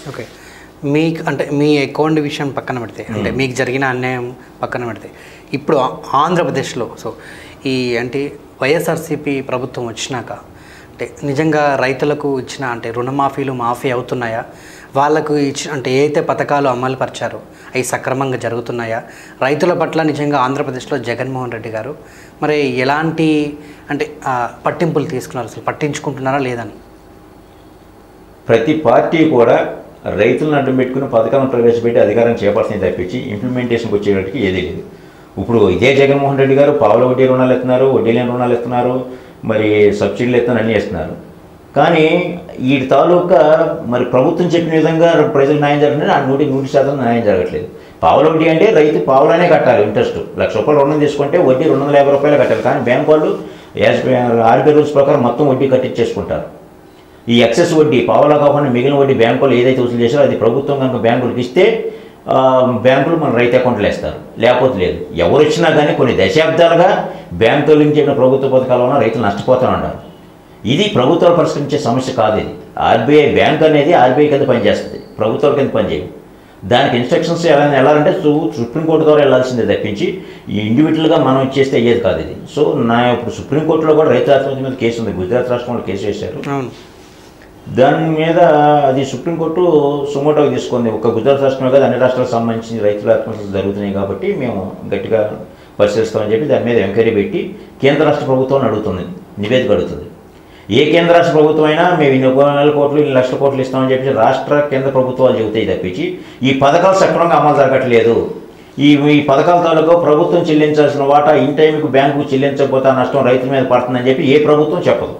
Okay మీకు అంటే మీ account విషయం పక్కన పెడితే అంటే మీకు జరిగిన అన్యాయం పక్కన పెడితే ఇప్పుడు ఆ- ఆంధ్రప్రదేశ్లో సో ఈ అంటే వైఎస్ఆర్సీపీ ప్రభుత్వం వచ్చినాక అంటే నిజంగా రైతులకు ఇచ్చిన అంటే రుణమాఫీలు మాఫీ అవుతున్నాయా వాళ్ళకు ఇచ్చిన అంటే ఏ అయితే పథకాలు అమలు పరిచారో అవి సక్రమంగా జరుగుతున్నాయా రైతుల పట్ల నిజంగా ఆంధ్రప్రదేశ్లో జగన్మోహన్ రెడ్డి గారు మరి ఎలాంటి అంటే ఆ, పట్టింపులు తీసుకున్నారు అసలు పట్టించుకుంటున్నారా లేదని ప్రతి పార్టీ కూడా రైతులను అడ్డం పెట్టుకుని పథకాలను ప్రవేశపెట్టి అధికారం చేపడుతుంది తప్పించి ఇంప్లిమెంటేషన్కి వచ్చేటట్టుకి ఏదీ లేదు ఇప్పుడు ఇదే జగన్మోహన్ రెడ్డి గారు పావుల వడ్డీ రుణాలు ఇస్తున్నారు వడ్డీ లేని రుణాలు ఇస్తున్నారు మరి సబ్సిడీలు ఇస్తున్నారు అన్నీ ఇస్తున్నారు కానీ వీటి తాలూకా మరి ప్రభుత్వం చెప్పిన విధంగా ప్రజలకు న్యాయం జరుగుతుంది ఆ నూటి నూటి శాతం న్యాయం జరగట్లేదు పావుల వడ్డీ అంటే రైతు పావులనే కట్టాలి ఇంట్రెస్ట్ లక్ష రూపాయలు రుణం తీసుకుంటే వడ్డీ రెండు వందల యాభై రూపాయలు కట్టాలి కానీ బ్యాంక్ వాళ్ళు యాజ్ ఆర్బీఐ రూల్స్ ప్రకారం మొత్తం వడ్డీ కట్టించేసుకుంటారు ఈ ఎక్సెస్ వడ్డీ పావలా కాకుండా మిగిలిన వడ్డీ బ్యాంకులు ఏదైతే వసూలు చేశారో అది ప్రభుత్వం కనుక బ్యాంకులకు ఇస్తే ఆ, బ్యాంకులు మన రైతు అకౌంట్లో వేస్తారు లేకపోతే లేదు ఎవరు ఇచ్చినా కానీ కొన్ని దశాబ్దాలుగా బ్యాంకుల నుంచి చెప్పిన ప్రభుత్వ పథకాల వల్ల రైతులు నష్టపోతూ ఉన్నారు ఇది ప్రభుత్వాలు పరిష్కరించే సమస్య కాదు ఇది ఆర్బీఐ బ్యాంక్ అనేది ఆర్బీఐ కింద పనిచేస్తుంది ప్రభుత్వాల కింద పనిచేయదు దానికి ఇన్స్ట్రక్షన్స్ ఎలా వెళ్ళాలంటే సు- సుప్రీంకోర్టు ద్వారా వెళ్ళాల్సిందే తప్పించి ఈ ఇండివిజువల్గా మనం ఇచ్చేస్తే అయ్యేది కాదు ఇది సో నా ఇప్పుడు సుప్రీంకోర్టులో కూడా రైతు ఆత్మహత్య మీద కేసు ఉంది గుజరాత్ రాష్ట్రంలో కేసు వేశారు అవును దాని మీద అది సుప్రీంకోర్టు సుమోటోకి తీసుకుంది ఒక గుజరాత్ రాష్ట్రమే కాదు అన్ని రాష్ట్రాలకు సంబంధించి రైతుల ఆత్మహత్యలు జరుగుతున్నాయి కాబట్టి మేము గట్టిగా పరిశీలిస్తామని చెప్పి దాని మీద ఎంక్వైరీ పెట్టి కేంద్ర రాష్ట్ర ప్రభుత్వాన్ని అడుగుతుంది నివేదిక అడుగుతుంది ఏ కేంద్ర రాష్ట్ర ప్రభుత్వం అయినా మేము ఇన్ని వేల కోట్లు ఇన్ని లక్షల కోట్లు ఇస్తామని చెప్పి రాష్ట్ర కేంద్ర ప్రభుత్వాలు చెబుతాయి తప్పించి ఈ పథకాలు సక్రమంగా అమలు జరగట్లేదు ఈ ఈ పథకాల తాలూకు ప్రభుత్వం చెల్లించాల్సిన వాటా ఇన్ టైంకి బ్యాంకు చెల్లించకపోతే ఆ నష్టం రైతుల మీద పడుతుందని చెప్పి ఏ ప్రభుత్వం చెప్పదు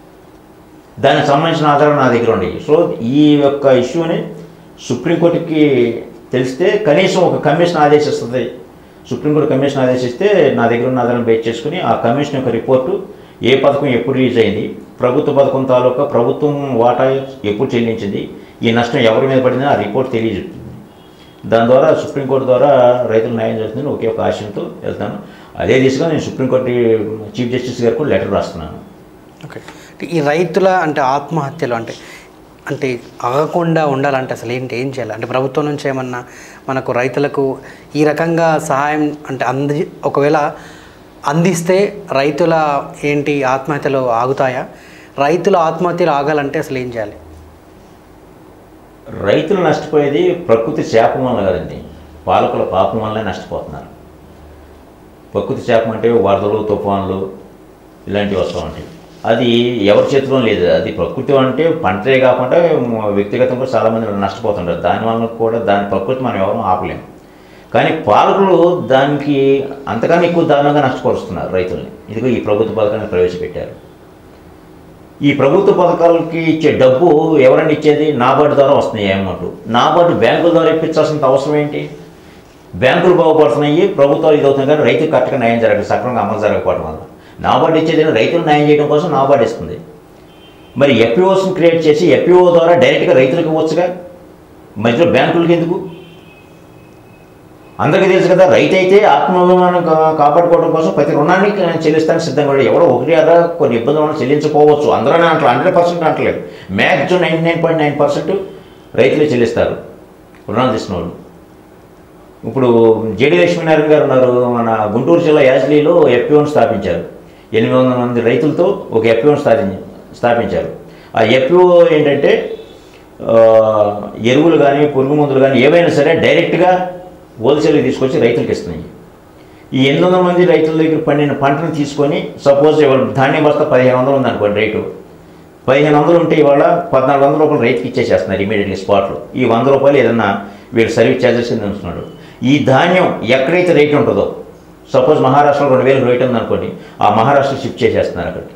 దానికి సంబంధించిన ఆధారాలు నా దగ్గర ఉన్నాయి సో ఈ యొక్క ఇష్యూని సుప్రీంకోర్టుకి తెలిస్తే కనీసం ఒక కమిషన్ ఆదేశిస్తుంది సుప్రీంకోర్టు కమిషన్ ఆదేశిస్తే నా దగ్గర ఉన్న ఆధారాలను బేస్ చేసుకుని ఆ కమిషన్ యొక్క రిపోర్టు ఏ పథకం ఎప్పుడు రిలీజ్ అయింది ప్రభుత్వ పథకం తాలూకా ప్రభుత్వం వాటా ఎప్పుడు చెల్లించింది ఈ నష్టం ఎవరి మీద పడిందో ఆ రిపోర్ట్ తెలియజేస్తుంది దాని ద్వారా సుప్రీంకోర్టు ద్వారా రైతులు న్యాయం జరుగుతుందని ఒకే ఒక ఆశయంతో వెళ్తాను అదే దిశగా నేను సుప్రీంకోర్టు చీఫ్ జస్టిస్ గారికి కూడా లెటర్ రాస్తున్నాను ఓకే అంటే ఈ రైతుల అంటే ఆత్మహత్యలు అంటే అంటే ఆగకుండా ఉండాలంటే అసలు ఏంటి ఏం చేయాలి అంటే ప్రభుత్వం నుంచి ఏమన్నా మనకు రైతులకు ఈ రకంగా సహాయం అంటే అంది ఒకవేళ అందిస్తే రైతుల ఏంటి ఆత్మహత్యలు ఆగుతాయా రైతుల ఆత్మహత్యలు ఆగాలంటే అసలు ఏం చేయాలి రైతులు నష్టపోయేది ప్రకృతి శాపం వల్ల కదండి పాలకుల పాపం వల్లనే నష్టపోతున్నారు ప్రకృతి శాపం అంటే వరదలు తుఫాన్లు ఇలాంటివి వస్తూ ఉంటాయి అది ఎవరి చేతిలో లేదు అది ప్రకృతి అంటే పంటే కాకుండా వ్యక్తిగతంగా కూడా చాలామంది నష్టపోతుంటారు దానివల్ల కూడా దాని ప్రకృతి మనం ఎవరూ ఆపలేము కానీ పాలకులు దానికి అంతకన్నా ఎక్కువ దారుణంగా నష్టపరుస్తున్నారు రైతుల్ని ఇదిగో ఈ ప్రభుత్వ పథకాన్ని ప్రవేశపెట్టారు ఈ ప్రభుత్వ పథకాలకి ఇచ్చే డబ్బు ఎవరైనా ఇచ్చేది నాబార్డు ద్వారా వస్తున్నాయి అమౌంట్ నాబార్డు బ్యాంకుల ద్వారా ఇప్పించాల్సిన అవసరం ఏంటి బ్యాంకులు బాగుపడుతున్నాయి ప్రభుత్వాలు ఇది అవుతుంది కానీ రైతులు కరెక్ట్గా న్యాయం జరగదు సక్రమంగా అమలు జరగకపోవడం వల్ల నాబార్డు ఇచ్చేది రైతులు న్యాయం చేయడం కోసం నాబార్డు ఇస్తుంది మరి ఎఫ్పిఓస్ని క్రియేట్ చేసి ఎఫ్పిఓ ద్వారా డైరెక్ట్గా రైతులకు ఇవ్వచ్చుగా మధ్యలో బ్యాంకులకి ఎందుకు అందరికీ తెలుసు కదా రైతు అయితే ఆత్మాభిమానం కా- కాపాడుకోవడం కోసం ప్రతి రుణాన్ని చెల్లిస్తానికి సిద్ధంగా ఉన్నాడు. ఎవరో ఒకటి అదా కొన్ని ఇబ్బందులు ఉన్నా చెల్లించకపోవచ్చు అందరూ అంటారు హండ్రెడ్ పర్సెంట్ అంటలేదు maximum ninety nine point nine percent రైతులే చెల్లిస్తారు రుణాలు తీసుకున్న వాళ్ళు ఇప్పుడు జేడి లక్ష్మీనారాయణ గారు ఉన్నారు మన గుంటూరు జిల్లా యాజ్లీలో ఎఫ్పిఓని స్థాపించారు ఎనిమిది వందల మంది రైతులతో ఒక ఎఫ్పిఓని స్థాపించి స్థాపించారు ఆ ఎఫ్పిఓ ఏంటంటే ఆ, ఎరువులు కానీ పురుగు మందులు కానీ ఏవైనా సరే డైరెక్ట్గా హోల్సేల్కి తీసుకొచ్చి రైతులకు ఇస్తున్నాయి ఈ ఎనిమిది వందల మంది రైతుల దగ్గర పండిన పంటను తీసుకొని సపోజ్ ఇవాళ ధాన్యం బస్తా పదిహేను వందలు ఉందనుకోండి రేటు పదిహేను వందలు ఉంటే ఇవాళ పద్నాలుగు వందల రూపాయలు రైతుకి ఇచ్చేసేస్తున్నారు ఇమీడియట్లీ స్పాట్లో ఈ వంద రూపాయలు ఏదన్నా వీళ్ళు సర్వీస్ ఛార్జెస్ కింద ఉంటున్నాడు ఈ ధాన్యం ఎక్కడైతే రేట్ ఉంటుందో సపోజ్ మహారాష్ట్రలో రెండు వేలకు రేట్ ఉందనుకోండి ఆ మహారాష్ట్ర షిఫ్ట్ చేసేస్తున్నారు అక్కడికి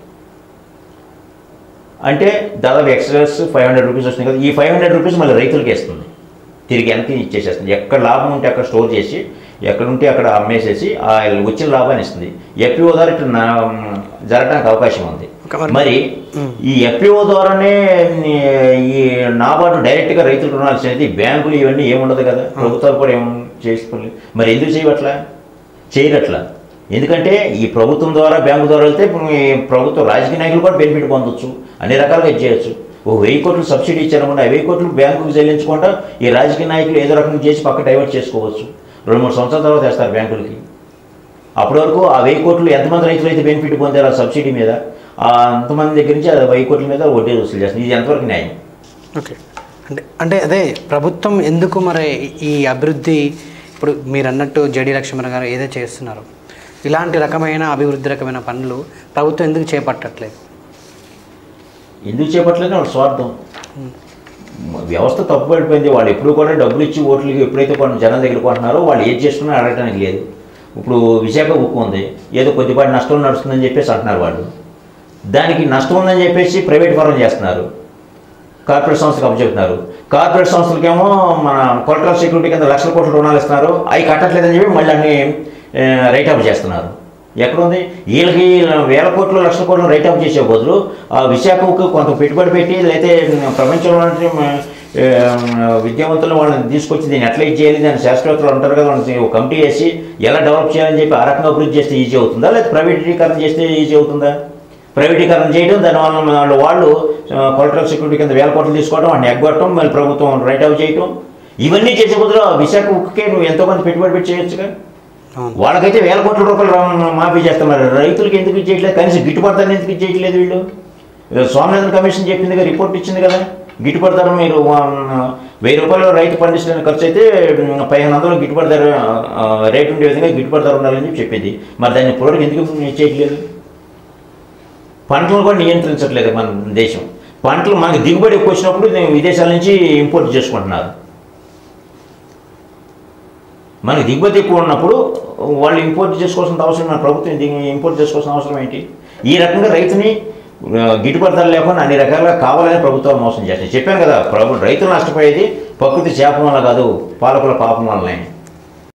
అంటే దాదాపు ఎక్స్ట్రాస్ ఫైవ్ హండ్రెడ్ రూపీస్ వస్తున్నాయి కదా ఈ ఫైవ్ హండ్రెడ్ రూపీస్ మళ్ళీ రైతులకి వేస్తుంది తిరిగి ఎంత ఇచ్చేసేస్తుంది ఎక్కడ లాభం ఉంటే అక్కడ స్టోర్ చేసి ఎక్కడ ఉంటే అక్కడ అమ్మేసేసి ఆ వచ్చిన లాభాన్ని ఇస్తుంది ఎఫ్పిఓ ద్వారా ఇట్లా నా- జరగడానికి అవకాశం ఉంది ఒక మరి- మరి ఈ ఎఫ్పిఓ ద్వారానే ఈ నాబార్డు డైరెక్ట్గా రైతులు రుణాలు ఇచ్చేది బ్యాంకులు ఇవన్నీ ఏముండదు కదా ప్రభుత్వాలు కూడా ఏం చేసుకోలేదు మరి ఎందుకు చేయవట్లా చేయరట్లా ఎందుకంటే ఈ ప్రభుత్వం ద్వారా బ్యాంకు ద్వారా వెళ్తే ఇప్పుడు ఈ ప్రభుత్వ రాజకీయ నాయకులు కూడా బెనిఫిట్ పొందొచ్చు అన్ని రకాలుగా ఇది చేయొచ్చు ఓ వెయ్యి కోట్లు సబ్సిడీ ఇచ్చారనుకోండి ఆ వెయ్యి కోట్లు బ్యాంకుకు చెల్లించకుండా ఈ రాజకీయ నాయకులు ఏదో రకంగా చేసి పక్క డైవర్ట్ చేసుకోవచ్చు రెండు మూడు సంవత్సరాల తర్వాత వేస్తారు బ్యాంకులకి అప్పటి వరకు ఆ వెయ్యి కోట్లు ఎంతమంది రైతులు అయితే బెనిఫిట్ పొందారు ఆ సబ్సిడీ మీద ఆ అంతమంది దగ్గర నుంచి ఆ వెయ్యి కోట్ల మీద వడ్డీ వసూలు చేస్తుంది ఇది ఎంతవరకు న్యాయం ఓకే అంటే అంటే అదే ప్రభుత్వం ఎందుకు మరి ఈ అభివృద్ధి ఇప్పుడు మీరు అన్నట్టు జడి లక్ష్మణ గారు ఏదో చేస్తున్నారు ఇలాంటి రకమైన అభివృద్ధి రకమైన పనులు ప్రభుత్వం ఎందుకు చేపట్టట్లేదు ఎందుకు చేపట్టలేదు వాళ్ళ స్వార్థం వ్యవస్థ తప్పు పడిపోయింది వాళ్ళు ఎప్పుడు కూడా డబ్బులు ఇచ్చి ఓట్లకి ఎప్పుడైతే కొన్ని జనం దగ్గర కొంటున్నారో వాళ్ళు ఏది చేసుకున్నా అడగడానికి లేదు ఇప్పుడు విశాఖ ఉక్కు ఉంది ఏదో కొద్దిపాటి నష్టం నడుస్తుందని చెప్పేసి అంటున్నారు వాళ్ళు దానికి నష్టం ఉందని చెప్పేసి ప్రైవేట్ పరం చేస్తున్నారు కార్పొరేట్ సంస్థలకు అప్పచెప్తున్నారు కార్పొరేట్ సంస్థలకేమో మన కొలటరల్ సెక్యూరిటీ కింద లక్షల కోట్ల రుణాలు ఇస్తున్నారు అవి కట్టట్లేదని చెప్పి మళ్ళీ అన్ని రైట్ ఆఫ్ చేస్తున్నారు ఎక్కడుంది వీళ్ళకి వేల కోట్లు లక్షల కోట్లు రైట్ ఆఫ్ చేసే బదులు ఆ విశాఖకు కొంత పెట్టుబడి పెట్టి లేకపోతే ప్రపంచంలో ఉన్నటువంటి, ఆ, విద్యావంతులు వాళ్ళని తీసుకొచ్చి దీన్ని ఎట్లా ఇది చేయాలి దాని శాస్త్రవేత్తలు ఉంటారు కదా వాళ్ళని ఒక కమిటీ వేసి ఎలా డెవలప్ చేయాలని చెప్పి ఆ రకంగా అభివృద్ధి చేస్తే ఈజీ అవుతుందా లేదా ప్రైవేటీకరణ చేస్తే ఈజీ అవుతుందా ప్రైవేటీకరణ చేయడం దానివల్ల వాళ్ళు వాళ్ళు కొలటరల్ సెక్యూరిటీ కింద వేల కోట్లు తీసుకోవడం వాటిని ఎగ్గొట్టడం మళ్ళీ ప్రభుత్వం రైట్ ఆఫ్ చేయటం ఇవన్నీ చేసే బదులు ఆ విశాఖ ఉక్కుకే నువ్వు ఎంతోమంది పెట్టుబడి పెట్టి చేయొచ్చుగా అవును వాళ్ళకైతే వేల కోట్ల రూపాయలు రా- మాఫీ చేస్తాం మరి రైతులకు ఎందుకు చేయట్లేదు కనీసం గిట్టుబాటు ధరని ఎందుకు చేయట్లేదు వీళ్ళు ఏదో స్వామినాథన్ కమిషన్ చెప్పింది కదా రిపోర్ట్ ఇచ్చింది కదా గిట్టుబాటు ధర మీరు ఆ, వెయ్యి రూపాయలు రైతు పండించిన ఖర్చు అయితే ఉమ్, పదిహేను వందలు గిట్టుబాటు ధర ఆ, రేటు ఉండే విధంగా గిట్టుబాటు ధర ఉండాలని చెప్పి చెప్పింది మరి దాన్ని ఇప్పటివరకు ఎందుకు చేయట్లేదు పంటలను కూడా నియంత్రించట్లేదు మన దేశం పంటలు మనకి దిగుబడి ఎక్కువ వచ్చినప్పుడు దీన్ని విదేశాల నుంచి ఇంపోర్ట్ చేసుకుంటున్నారు మనకి దిగుబడి ఎక్కువ ఉన్నప్పుడు వాళ్ళు ఇంపోర్ట్ చేసుకోవాల్సిన అవసరం మన ప్రభుత్వం దీన్ని ఇంపోర్ట్ చేసుకోవాల్సిన అవసరం ఏంటి ఈ రకంగా రైతుని ఆ, గిట్టుబాటు ధర లేకుండా అన్ని రకాలుగా కావాలని ప్రభుత్వం మోసం చేస్తుంది చెప్పాను కదా ప్రభు రైతులు నష్టపోయేది ప్రకృతి శాపం వల్ల కాదు పాలకుల పాపం వల్లనే